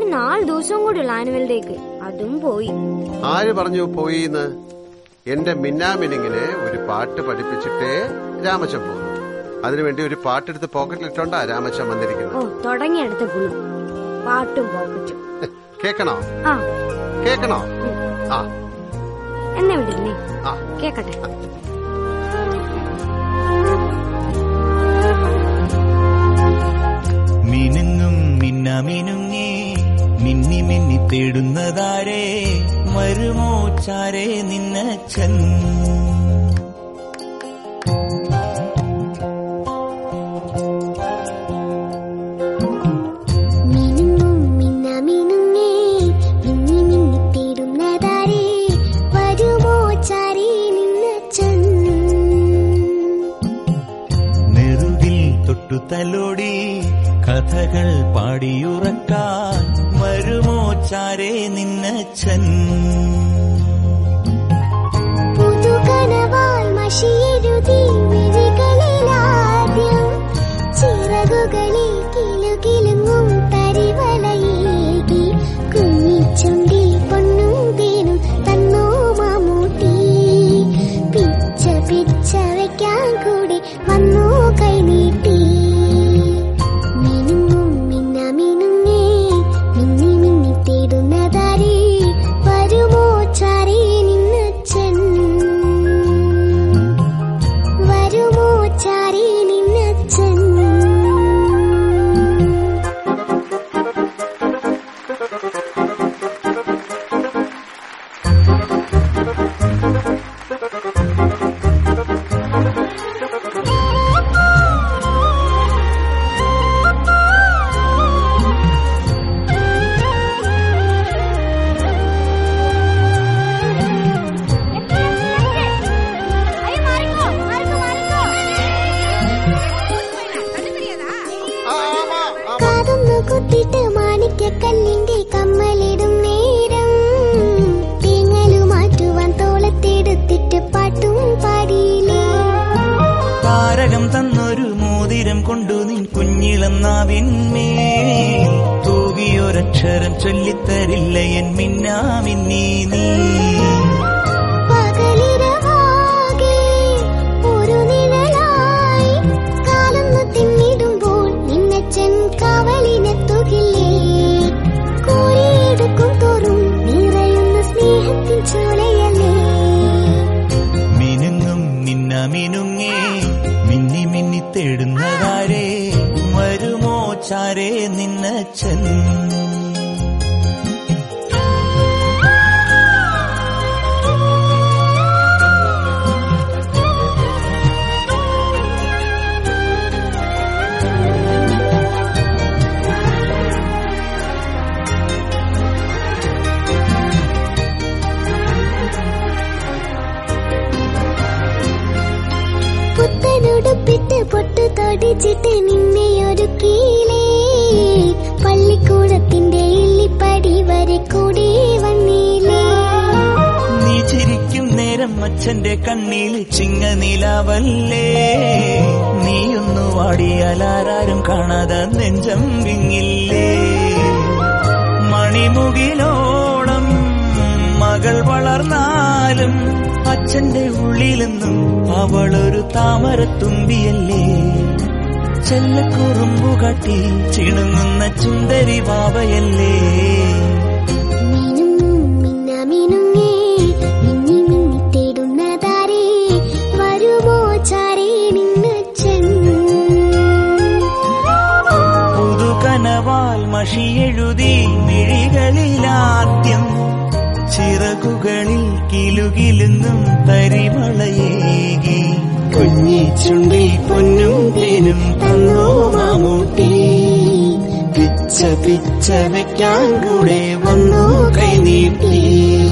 നാല് ദിവസം കൂടിയുള്ള ആനുവൽ ഡേക്ക് അതും പോയി ആര് പറഞ്ഞു പോയിന്ന് എന്റെ മിന്നാമിനിങ്ങിനെ ഒരു പാട്ട് പഠിപ്പിച്ചിട്ടേ രാമച്ചൻ പോകുന്നു അതിനുവേണ്ടി ഒരു പാട്ടെടുത്ത് പോക്കറ്റിലിട്ടോണ്ടാ രാമച്ചൻ ഓ വന്നിരിക്കുന്നത് തുടങ്ങിയെടുത്ത പുളു പാട്ടും പോക്കറ്റും കേക്കണോ ആ കേക്കണോ ആ എന്നെ വിടില്ലേ ആ കേക്കട്ടെ മിനുങ്ങും മിന്ന മിനുങ്ങി മിന്നി മിന്നി തേടുന്നതാരേ വരുമോ ചാരേ നിന്നച്ഛൻ മിനുങ്ങും മിന്ന മിനുങ്ങേ മിന്നി മിന്നി തേടുന്നതാരേ വരുമോ ചാരി നിന്നച്ചൻ നെറുകിൽ തൊട്ടു തലോടി കഥകൾ പാടിയുറക്കാൻ വരുമോ ചാരേ നിന്നച്ഛൻ പുതുകനവാൽ മഷിയെഴുതി മിഴികളിലാദ്യം ചിറകുകളിൽ കിലുകിലുങ്ങും തരിവലയേകി കുഞ്ഞിച്ചുണ്ടി പൊന്നും തേനും തന്നോ മാമൂട്ടി പിച്ച പിച്ച വയ്ക്കാൻ കൂടി വന്നോ കൈനീട്ടി മിനുങ്ങും മിന്ന മിനുങ്ങേ മിന്നി മിന്നി തേടുന്നതാരേ വരുമോ ചാരേ നിന്നച്ചൻ വരുമോ ചാരേ നിന്നച്ചൻ കാതൊന്നു കുത്തിട്ട് മാണിക്യക്കല്ലിന്റെ കമ്മലിടും നേരം തേങ്ങലു മാറ്റുവാൻ തോളത്തെടുത്തിട്ട് പാട്ടും പാടിയില്ലേ താരകം തന്നൊരു മോതിരം കൊണ്ടു നിൻ കുഞ്ഞിളം നാവിന്മേൽ തൂകിയൊരക്ഷരം ചൊല്ലിത്തരില്ല എൻ മിന്നാമിന്നീ നീ പകലിരവാകെ ഒരു നിഴലായി കാലൊന്നു തിന്നിടുമ്പോൾ നിന്നച്ചൻ കാവലിനെത്തുകില്ലേ കോരിയെടുക്കും തോറും നിറയുന്ന സ്നേഹത്തിൻ ചോലയല്ലേ മിനുങ്ങും മിന്ന മിനുങ്ങേ മിന്നി മിന്നി തേടുന്നതാരേ വരുമോ ചാരേ നിന്നച്ഛൻ പുത്തനുടുപ്പിട്ട് പൊട്ടു തൊടിച്ചിട്ട് നിന്നെ ഒരുക്കിയില്ലേ പള്ളിക്കൂടത്തിന്റെ ഇല്ലിപ്പടി വരെ കൂടി വന്നില്ലേ നീ ചിരിക്കും നേരം അച്ഛന്റെ കണ്ണിൽ ചിങ്ങ നിലാവല്ലേ നീയൊന്നു വാടിയാലാരും കാണാതെ നെഞ്ചം വിങ്ങില്ലേ മണിമുകിലോളം മകൾ വളർന്നാലും അച്ഛന്റെ ഉള്ളിലെന്നും അവളൊരു താമരത്തുമ്പിയല്ലേ ചെല്ലക്കുറുമ്പു കാട്ടി ചിണുങ്ങുന്ന ചുന്ദരി വാവയല്ലേ മിനുങ്ങും മിന്ന മിനുങ്ങേ മിന്നി മിന്നി തേടുന്നതാരേ വരുമോ ചാരേ നിന്നച്ചൻ പുതുകനവാൽ മഷിയെഴുതി മിഴികളിലാദ്യം ചിറകുകളിൽ കിലുകിലുങ്ങും തരിമളയേകി കുഞ്ഞിച്ചുണ്ടി പൊന്നും തേനും തന്നോ മാമൂട്ടി പിച്ച പിച്ച വെക്കാൻ കൂടെ വന്നു കൈനീട്ടി